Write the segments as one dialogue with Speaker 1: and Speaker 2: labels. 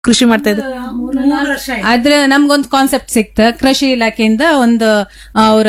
Speaker 1: ಕೃಷಿ ಮಾಡ್ತಾ ಇದ್ರು
Speaker 2: ಆದ್ರೆ ನಮ್ಗೊಂದು ಕಾನ್ಸೆಪ್ಟ್ ಸಿಕ್ತ ಕೃಷಿ ಇಲಾಖೆಯಿಂದ ಒಂದು ಅವರ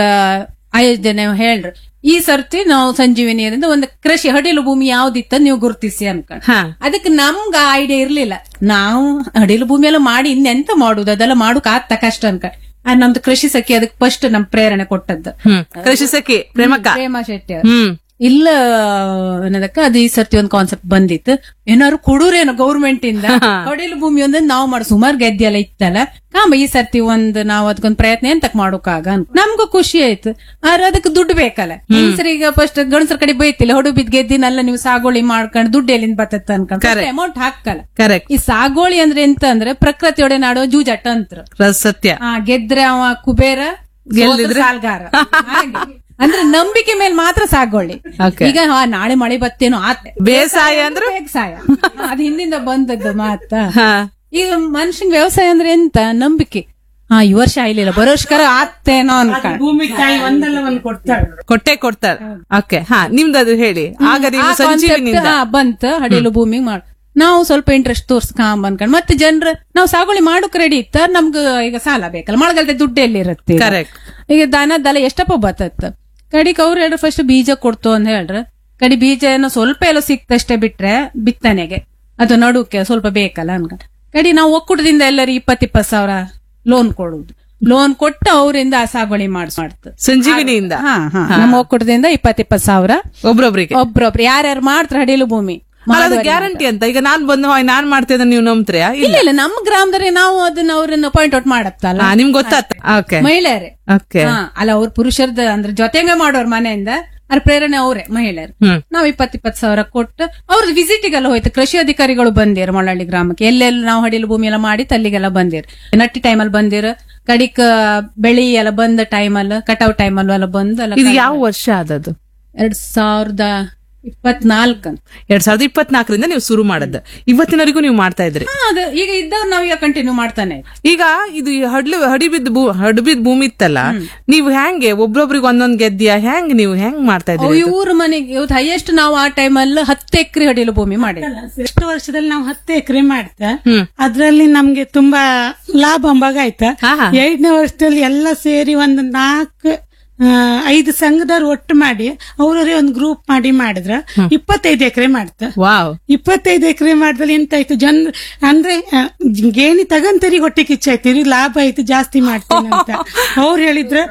Speaker 2: ಆಯೋಜನೆ ಹೇಳ್ರು ಈ ಸರ್ತಿ ನಾವು ಸಂಜೀವಿನಿಯರಿಂದ ಒಂದು ಕೃಷಿ ಹಡಿಲು ಭೂಮಿ ಯಾವ್ದಿತ್ತ ನೀವು ಗುರುತಿಸಿ ಅನ್ಕೊಂಡು
Speaker 1: ಹಾ
Speaker 2: ಅದಕ್ಕೆ ನಮ್ಗ ಐಡಿಯಾ ಇರ್ಲಿಲ್ಲ ನಾವು ಹಡಿಲು ಭೂಮಿ ಎಲ್ಲ ಮಾಡಿ ಇನ್ನೆಂತ ಮಾಡುದು ಅದೆಲ್ಲ ಮಾಡೋಕ್ ಆಗ್ತ ಕಷ್ಟ ಅನ್ಕ ಆ ನಮ್ದು ಕೃಷಿ ಸಖಿ ಅದಕ್ಕೆ ಫಸ್ಟ್ ನಮ್ ಪ್ರೇರಣೆ ಕೊಟ್ಟದ್ದು
Speaker 1: ಹ್ಮ್ ಕೃಷಿ ಸಖಿ ಪ್ರೇಮಕ್ಕ
Speaker 2: ಪ್ರೇಮ ಶೆಟ್ಟಿ ಅವ್ರು.
Speaker 1: ಹ್ಮ್
Speaker 2: ಇಲ್ಲ ಅನ್ನೋದಕ್ಕ ಅದು ಈ ಸರ್ತಿ ಒಂದು ಕಾನ್ಸೆಪ್ಟ್ ಬಂದಿತ್ತು ಏನಾದ್ರು ಕೊಡೂರೇನೋ ಗೌರ್ಮೆಂಟ್ ಇಂದ ಹೊಡಿಲು ಭೂಮಿ ಒಂದ್ ನಾವು ಮಾಡಿ ಸುಮಾರು ಗೆದ್ದೆ ಎಲ್ಲ ಇತ್ತಲ್ಲ ಕಾಂಬ ಈ ಸರ್ತಿ ಒಂದ್ ನಾವು ಅದಕ್ಕೊಂದ್ ಪ್ರಯತ್ನ ಎಂತಕ್ ಮಾಡೋಕಾಗ ಅಂತ ನಮ್ಗೂ ಖುಷಿ ಆಯ್ತು ಆದ್ರೆ ಅದಕ್ಕೆ ದುಡ್ಡು ಬೇಕಲ್ಲ ಹೆಂಗಸರಿಗೆ ಫಸ್ಟ್ ಗಂಡಸರ ಕಡೆ ಬೈತಿಲ್ಲ ಹೊಡು ಬಿದ್ ಗೆದ್ದಿನೆಲ್ಲ ನೀವು ಸಾಗೋಳಿ ಮಾಡ್ಕೊಂಡು ದುಡ್ಡು ಎಲ್ಲಿಂದ ಬರ್ತತ್ತ ಅನ್ಕೊಂಡು ಅಮೌಂಟ್ ಹಾಕಲ್ಲ
Speaker 1: ಕರೆಕ್ಟ್
Speaker 2: ಈ ಸಾಗೋಳಿ ಅಂದ್ರೆ ಎಂತ ಅಂದ್ರೆ ಪ್ರಕೃತಿಯೊಡೆ ನಾಡೋ ಜೂಜಾಟ ಅಂತ್ರ
Speaker 1: ಸತ್ಯ
Speaker 2: ಆ ಗೆದ್ರೆ ಅವ ಕುಬೇರ ಗೆಲ್ಲಿದ್ರೆ ಸಾಲ್ಗಾರ ಹಾಗೆ. ಅಂದ್ರೆ ನಂಬಿಕೆ ಮೇಲೆ ಮಾತ್ರ ಸಾಗೋಳಿ
Speaker 1: Okay.
Speaker 2: ಈಗ ಹಾ, ನಾಳೆ ಮಳೆ ಬತ್ತೇನೋ ಆತ
Speaker 1: ಬೇಸಾಯ ಅಂದ್ರೆ
Speaker 2: ಬೇಸಾಯ ಅದ್ ಹಿಂದಿಂದ ಬಂದದ್ದು ಮಾತ
Speaker 1: ಹಾ
Speaker 2: ಈಗ ಮನುಷ್ಯನ್ ವ್ಯವಸಾಯ ಅಂದ್ರೆ ಎಂತ ನಂಬಿಕೆ ಹಾ ಈ ವರ್ಷ ಆಯ್ಲಿಲ್ಲ ಬರೋ ವರ್ಷಕರ ಆತ್ತೇನೋ ಅನ್ಕೊಂಡ್
Speaker 3: ಭೂಮಿ ತಾಯಿ ಒಂದಲ್ಲ ಒಂದ್ ಕೊಡ್ತಾಳೆ
Speaker 1: ಕೊಟ್ಟೆ ಕೊಡ್ತಾರೆ ಓಕೆ ಹಾ ನಿಮ್ದು ಅದು ಹೇಳಿ ಆಗ ನೀವು
Speaker 2: ಆ
Speaker 1: ಸಂಜೀವಿನಿಂದ
Speaker 2: concept, ಹಾ, ಬಂತ ಹಡಿಲು ಭೂಮಿ ಮಾಡ್ ನಾವು ಸ್ವಲ್ಪ ಇಂಟ್ರೆಸ್ಟ್ ತೋರ್ಸ್ಕೊಂಡ್ ಅನ್ಕೊಂಡ್ ಮತ್ತೆ ಜನರ ನಾವು ಸಾಗುವಳಿ ಮಾಡೋಕ್ ರೆಡಿ ಇತ್ತ ನಮ್ಗ ಈಗ ಸಾಲ ಬೇಕಲ್ಲ ಮಳೆಗಾಲದ ದುಡ್ಡು ಎಲ್ಲಿರುತ್ತೆ ಈಗ?
Speaker 1: Correct.
Speaker 2: ಈಗ ದನ ದಲ ಎಷ್ಟಪ್ಪ ಬತ್ತತ್ತ ಕಡಿಕ್ ಅವ್ರು ಹೇಳ್ರ ಫಸ್ಟ್ ಬೀಜ ಕೊಡ್ತು ಅಂತ ಹೇಳ್ರ ಕಡಿ ಬೀಜ ಏನೋ ಸ್ವಲ್ಪ ಎಲ್ಲ ಸಿಕ್ತಷ್ಟೇ ಬಿಟ್ರೆ ಬಿತ್ತನೆಗೆ ಅದು ನಡುಕ್ಕೆ ಸ್ವಲ್ಪ ಬೇಕಲ್ಲ ಅನ್ಕೊಂಡ್ ಕಡಿ ನಾವು ಒಕ್ಕೂಟದಿಂದ ಎಲ್ಲರಿಗೆ ಇಪ್ಪತ್ ಇಪ್ಪತ್ ಸಾವಿರ ಲೋನ್ ಕೊಡುದು ಲೋನ್ ಕೊಟ್ಟು ಅವರಿಂದ ಆ ಸಾಗುವಳಿ ಮಾಡ್ಸ್ ಮಾಡ್ತು
Speaker 1: ಸಂಜೀವಿನಿಯಿಂದ
Speaker 2: ಹಾ ಹಾ ನಮ್ಮ ಒಕ್ಕೂಟದಿಂದ ಇಪ್ಪತ್ ಇಪ್ಪತ್ ಸಾವಿರ
Speaker 1: ಒಬ್ರೊಬ್ರಿಗೆ
Speaker 2: ಒಬ್ರೊಬ್ರು ಯಾರ್ಯಾರು ಮಾಡ್ತಾರೆ ಹಡಿಲು ಭೂಮಿ
Speaker 1: ಅಲ್ಲ, ಅದು ಗ್ಯಾರಂಟಿ ಅಂತ ಈಗ ನಾನ್ ಬಂದು "ಹೋಯ್, ನಾನ್ ಮಾಡ್ತೇನೆ ನೀವು ನಂಬ್ತೀರಾ ಇಲ್ಲ
Speaker 2: ಇಲ್ಲ ಇಲ್ಲ ನಮ್ಮ ಗ್ರಾಮದಲ್ಲಿ ನಾವು ಅದನ್ನ ಅವ್ರನ್ನ ಪಾಯಿಂಟ್ ಔಟ್ ಮಾಡತ್ತಲ್ಲ
Speaker 1: ಹಾ, ನಿಮ್ಗೆ ಗೊತ್ತಾತ ಓಕೆ
Speaker 2: ಮಹಿಳೆಯರೇ
Speaker 1: ಓಕೆ
Speaker 2: ಹಾ, ಅಲ್ಲ ಅವ್ರ ಪುರುಷರದ ಅಂದ್ರೆ ಜೊತೆಗೆ ಮಾಡೋರ್ ಮನೆಯಿಂದ ಅದ್ರ ಪ್ರೇರಣೆ ಅವರೇ ಮಹಿಳೆಯರು
Speaker 1: ಹ್ಮ್.
Speaker 2: ನಾವ್ ಇಪ್ಪತ್ ಇಪ್ಪತ್ ಸಾವಿರ ಕೊಟ್ಟು ಅವ್ರದ್ದು ವಿಸಿಟಿಗೆಲ್ಲ ಹೋಯ್ತು ಕೃಷಿ ಅಧಿಕಾರಿಗಳು ಬಂದಿರು ಮೊಳಹಳ್ಳಿ ಗ್ರಾಮಕ್ಕೆ ಎಲ್ಲೆಲ್ಲಿ ನಾವು ಹಡಿಲು ಭೂಮಿ ಎಲ್ಲ ಮಾಡಿ ಅಲ್ಲಿಗೆಲ್ಲ ಬಂದಿರು ನಟ್ಟಿ ಟೈಮಲ್ಲಿ ಬಂದಿರು ಕಡಿಕ ಬೆಳಿ ಎಲ್ಲ ಬಂದ ಟೈಮಲ್ಲಿ ಕಟಾವ್ ಟೈಮಲ್ಲೂ ಎಲ್ಲ ಬಂದು ಎಲ್ಲ
Speaker 1: ಇದು ಯಾವ ವರ್ಷ ಆದದ್ದು
Speaker 2: ಎರಡ್ ಸಾವಿರದ ಇಪ್ಪತ್ನಾಲ್ಕು ಅಂತ
Speaker 1: ಎರಡ್ ಸಾವಿರದ ಇಪ್ಪತ್ನಾಲ್ಕರಿಂದ ನೀವು ಶುರು ಮಾಡದ್ದು ಇವತ್ತಿನವರೆಗೂ ನೀವು ಮಾಡ್ತಾ ಇದ್ರಿ
Speaker 2: ಹಾ, ಅದು ಈಗ ಇದ್ದವ್ರು ನಾವೀಗ ಕಂಟಿನ್ಯೂ ಮಾಡ್ತಾನೆ
Speaker 1: ಈಗ ಇದು ಈ ಹಡ್ಲು ಹಡಿಬಿದ್ ಭೂ ಹಡಿಬಿದ್ ಭೂಮಿ ಇತ್ತಲ್ಲ ನೀವು ಹೆಂಗೆ ಒಬ್ರೊಬ್ರಿಗೆ ಒಂದೊಂದ್ ಗೆದ್ದಿಯಾ ಹೆಂಗ್ ನೀವು ಹೆಂಗ್ ಮಾಡ್ತಾ ಇದ್ರಿ
Speaker 2: ಇವ್ರ ಮನೆಗೆ ಇವತ್ತು ಹೈಯೆಸ್ಟ್ ನಾವು ಆ ಟೈಮಲ್ಲಿ ಹತ್ತು ಎಕರೆ ಹಡಿಲು ಭೂಮಿ ಮಾಡಿದ್ವಿ
Speaker 3: ಎಷ್ಟು ವರ್ಷದಲ್ಲಿ ನಾವು ಹತ್ತು ಎಕರೆ ಮಾಡ್ತಾ
Speaker 1: ಹ್ಮ್.
Speaker 3: ಅದ್ರಲ್ಲಿ ನಮ್ಗೆ ತುಂಬಾ ಲಾಭ ಅಂಬಾಗ ಆಯ್ತಾ
Speaker 1: ಹಾ, ಹಾ.
Speaker 3: ಎರಡನೇ ವರ್ಷದಲ್ಲಿ ಎಲ್ಲ ಸೇರಿ ಒಂದು ನಾಲ್ಕು ಆ, ಐದು ಸಂಘದವ್ರು ಒಟ್ಟು ಮಾಡಿ ಅವರವರೇ ಒಂದು ಗ್ರೂಪ್ ಮಾಡಿ ಮಾಡಿದ್ರ ಇಪ್ಪತ್ತೈದು ಎಕರೆ ಮಾಡ್ತಾ
Speaker 1: ವಾವ್
Speaker 3: ಇಪ್ಪತ್ತೈದು ಎಕರೆ ಮಾಡಿದಲ್ಲಿ ಎಂತ ಆಯ್ತು ಜನ್ ಅಂದ್ರೆ ಆ, ಗೇಣಿ ತಗಂತರಿಗೆ ಹೊಟ್ಟೆ ಕಿಚ್ಚಾಯ್ತು ಇವ್ರಿಗೆ ಲಾಭ ಆಯ್ತು ಜಾಸ್ತಿ ಮಾಡ್ತೇನೆ ಅಂತ ಅವ್ರು ಹೇಳಿದ್ರ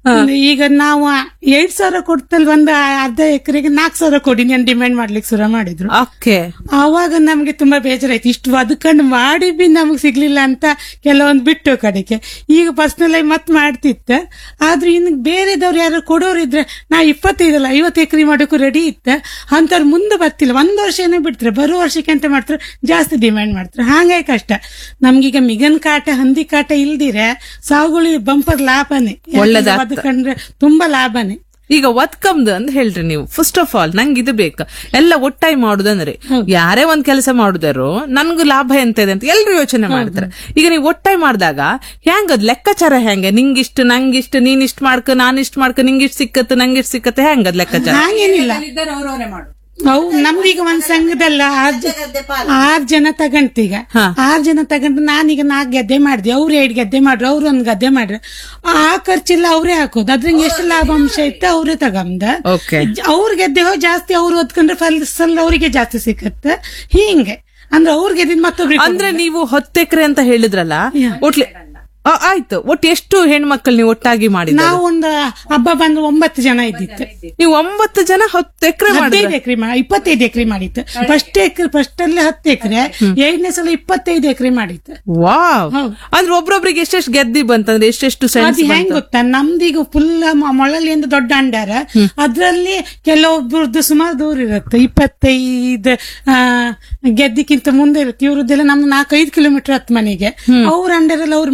Speaker 3: ಈಗ ನಾವು ಎರಡ್ ಸಾವಿರ ಕೊಡ್ತಲ್ ಒಂದು ಅರ್ಧ ಎಕರೆಗೆ ನಾಲ್ಕು ಸಾವಿರ ಕೊಡಿ ನಾನು ಡಿಮ್ಯಾಂಡ್ ಮಾಡ್ಲಿಕ್ಕೆ ಶುರು ಮಾಡಿದ್ರು
Speaker 1: ಓಕೆ
Speaker 3: ಆವಾಗ ನಮ್ಗೆ ತುಂಬಾ ಬೇಜಾರಾಯ್ತು ಇಷ್ಟು ಬದುಕೊಂಡು ಮಾಡಿ ಬಿ ನಮಗ್ ಸಿಗ್ಲಿಲ್ಲ ಅಂತ ಕೆಲವೊಂದು ಬಿಟ್ಟು ಕಡೆಗೆ ಈಗ ಪರ್ಸನಲ್ ಆಗಿ ಮತ್ ಮಾಡ್ತಿತ್ತ ಆದ್ರೆ ಇನ್ನು ಬೇರೆದವ್ರು ಯಾರು ಕೊಡೋರು ಇದ್ರೆ ನಾ ಇಪ್ಪತ್ತೈದಲ್ಲ ಐವತ್ತು ಎಕರೆ ಮಾಡೋಕ್ಕೂ ರೆಡಿ ಇತ್ತ ಅಂತವ್ರು ಮುಂದೆ ಬರ್ತಿಲ್ಲ ಒಂದ್ ವರ್ಷನೇ ಬಿಡ್ತಾರೆ ಬರೋ ವರ್ಷಕ್ಕೆ ಅಂತ ಮಾಡ್ತಾರೆ ಜಾಸ್ತಿ ಡಿಮ್ಯಾಂಡ್ ಮಾಡ್ತಾರೆ ಹಾಗಾಗಿ ಕಷ್ಟ ನಮ್ಗೀಗ ಮಿಗನ್ ಕಾಟ ಹಂದಿ ಕಾಟ ಇಲ್ದಿರೆ ಸಾಗುಳಿ ಬಂಪರ್ ಲಾಭನೇ ಯಾಕಂದ್ರೆ
Speaker 1: ಒಳ್ಳೆದಾಗ್ತದೆ.
Speaker 3: ಬದುಕಂಡ್ರೆ ತುಂಬಾ ಲಾಭನೇ
Speaker 1: ಈಗ ಒತ್ಕಮ್ದು ಅಂತ ಹೇಳ್ರಿ ನೀವು ಫಸ್ಟ್ ಆಫ್ ಆಲ್ ನಂಗೆ ಇದು ಬೇಕು ಎಲ್ಲ ಒಟ್ಟಾಗಿ ಮಾಡುದಂದ್ರೆ ಯಾರೇ ಒಂದ್ ಕೆಲಸ ಮಾಡುದಾರು ನನ್ಗೂ ಲಾಭ ಎಂತ ಇದೆ ಅಂತ ಎಲ್ರು ಯೋಚನೆ ಮಾಡ್ತಾರೆ ಈಗ ನೀವು ಒಟ್ಟಾಗಿ ಮಾಡಿದಾಗ ಹೆಂಗ್ ಅದ್ ಲೆಕ್ಕಾಚಾರ ಹೆಂಗೆ ನಿಂಗಿಷ್ಟು ನಂಗಿಷ್ಟು ನೀನ್ ಇಷ್ಟ ಮಾಡ್ಕ ನಾನ್ ಇಷ್ಟ ಮಾಡ್ಕ ನಿಂಗಿಷ್ಟು ಸಿಕ್ಕತ್ತು ನಂಗಿಷ್ಟು ಸಿಕ್ಕತ್ತೆ ಹೆಂಗ್ ಅದ್ ಲೆಕ್ಕಾಚಾರ
Speaker 3: ಹಾಗೇನಿಲ್ಲ
Speaker 2: ಅವ್ರವರೇ ಮಾಡು
Speaker 3: ಅವು ನಮ್ದೀಗ ಒಂದ್ ಸಂಘದಲ್ಲ ಆರ್ ಜ- ಆರ್ ಜನ ತಗಂತೀಗ ಆರ್ ಜನ ತಗೊಂಡು ನಾನೀಗ ನಾಲ್ಕು ಗದ್ದೆ ಮಾಡಿದೆ ಅವ್ರು ಎರಡು ಗದ್ದೆ ಮಾಡ್ರು ಅವ್ರು ಒಂದ್ ಗದ್ದೆ ಮಾಡ್ರು ಆ ಖರ್ಚೆಲ್ಲ ಅವರೇ ಹಾಕೋದು ಅದ್ರಿಂದ ಎಷ್ಟು ಲಾಭಾಂಶ ಇತ್ತು ಅವರೇ ತಗೊಂಡ
Speaker 1: ಓಕೆ
Speaker 3: ಅವ್ರ ಗೆದ್ದೆ ಹೋಗಿ ಜಾಸ್ತಿ ಅವ್ರು ಓದ್ಕೊಂಡ್ರೆ ಫಲಿಸಲ್ ಅವರಿಗೆ ಜಾಸ್ತಿ ಸಿಕ್ಕತ್ತೆ ಹಿಂಗೆ ಅಂದ್ರೆ ಅವ್ರ ಗೆದ್ದಿದ್ ಮತ್ತೊಬ್ರಿಗೆ
Speaker 1: ಅಂದ್ರೆ ನೀವು ಹತ್ತು ಎಕರೆ ಅಂತ ಹೇಳಿದ್ರಲ್ಲ ಒಟ್ಲಿ ಆ, ಆಯ್ತು ಒಟ್ಟು ಎಷ್ಟು ಹೆಣ್ಮಕ್ಳು ನೀವು ಒಟ್ಟಾಗಿ ಮಾಡಿದ
Speaker 3: ನಾವು ಒಂದು ಹಬ್ಬ ಬಂದು ಒಂಬತ್ತು ಜನ ಇದ್ದಿತ್ತು
Speaker 1: ನೀವು ಒಂಬತ್ತು ಜನ ಹತ್ತು ಎಕರೆ ಮಾಡಿದ್ರೆ
Speaker 3: ಹದಿನೈದು ಎಕರೆ ಇಪ್ಪತ್ತೈದು ಎಕರೆ ಮಾಡಿತ್ತು ಫಸ್ಟ್ ಎಕರೆ ಫಸ್ಟ್ ಅಲ್ಲಿ ಹತ್ತು ಎಕರೆ ಎರಡನೇ ಸಲ ಇಪ್ಪತ್ತೈದು ಎಕರೆ ಮಾಡಿತ್ತು
Speaker 1: ವಾವ್ ಅಂದ್ರೆ ಒಬ್ರೊಬ್ರಿಗೆ ಎಷ್ಟೆಷ್ಟು ಗೆದ್ದಿ ಬಂತಂದ್ರೆ ಎಷ್ಟೆಷ್ಟು ಸೆನ್ಸ್
Speaker 3: ಅದು ಹೆಂಗ್ ಗೊತ್ತಾ ನಮ್ದೀಗ ಫುಲ್ ಮೊಳಲಿಯಿಂದ ದೊಡ್ಡ ಅಂಡಾರ ಅದ್ರಲ್ಲಿ ಕೆಲವೊಬ್ರದ್ದು ಸುಮಾರು ದೂರ ಇರುತ್ತೆ ಇಪ್ಪತ್ತೈದು ಆ, ಗೆದ್ದಿಕ್ಕಿಂತ ಮುಂದೆ ಇರುತ್ತೆ ಇವ್ರದ್ದೆಲ್ಲ ನಮ್ದು ನಾಲ್ಕೈದು ಕಿಲೋಮೀಟರ್ ಹತ್ತು ಮನೆಗೆ ಅವ್ರ ಅಂಡರಲ್ಲಿ ಅವ್ರು ಮಾಡ್ತಾರೆ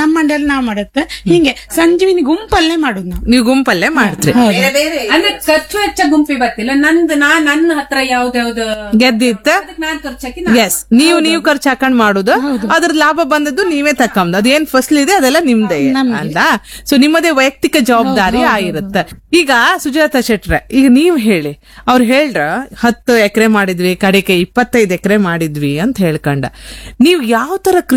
Speaker 3: ನಮ್ಮ ಮಂಡ್ಯಲ್ಲಿ ನಾವ್ ಮಾಡುತ್ತೆ ಹಿಂಗೆ ಸಂಜೀವಿನಿ ಗುಂಪಲ್ಲೇ ಮಾಡುದು ನಾವು
Speaker 1: ನೀವು ಗುಂಪಲ್ಲೇ ಮಾಡ್ತ್ರಿ
Speaker 2: ಅಂದ್ರೆ ಖರ್ಚು ಹೆಚ್ಚ ಗುಂಪಿ ಬರ್ತಿಲ್ಲ ನಂದು ನಾ ನನ್ನ ಹತ್ರ ಯಾವ್ದಾವ್ದು
Speaker 1: ಗೆದ್ದಿತ್ತ
Speaker 2: ಅದಕ್ಕೆ ನಾನ್ ಖರ್ಚಾಕಿ ನಾನ್
Speaker 1: ಎಸ್ ನೀವು ನೀವು ಖರ್ಚು ಹಾಕೊಂಡ್ ಮಾಡುದು ಅದ್ರ ಲಾಭ ಬಂದದ್ದು ನೀವೇ ತಕೊಂಬದು ಅದೇನ್ ಫಸಲ್ ಇದೆ ಅದೆಲ್ಲ ನಿಮ್ದೇ ಅಲ್ಲ ಸೊ ನಿಮ್ಮದೇ ವೈಯಕ್ತಿಕ ಜವಾಬ್ದಾರಿ ಆಗಿರುತ್ತೆ ಈಗ ಸುಜಾತ ಶೆಟ್ರೆ ಈಗ ನೀವ್ ಹೇಳಿ ಅವ್ರು ಹೇಳ್ರ ಹತ್ತು ಎಕರೆ ಮಾಡಿದ್ವಿ ಕಡೆಗೆ ಇಪ್ಪತ್ತೈದು ಎಕರೆ ಮಾಡಿದ್ವಿ ಅಂತ ಹೇಳ್ಕೊಂಡ ನೀವ್ ಯಾವ ತರ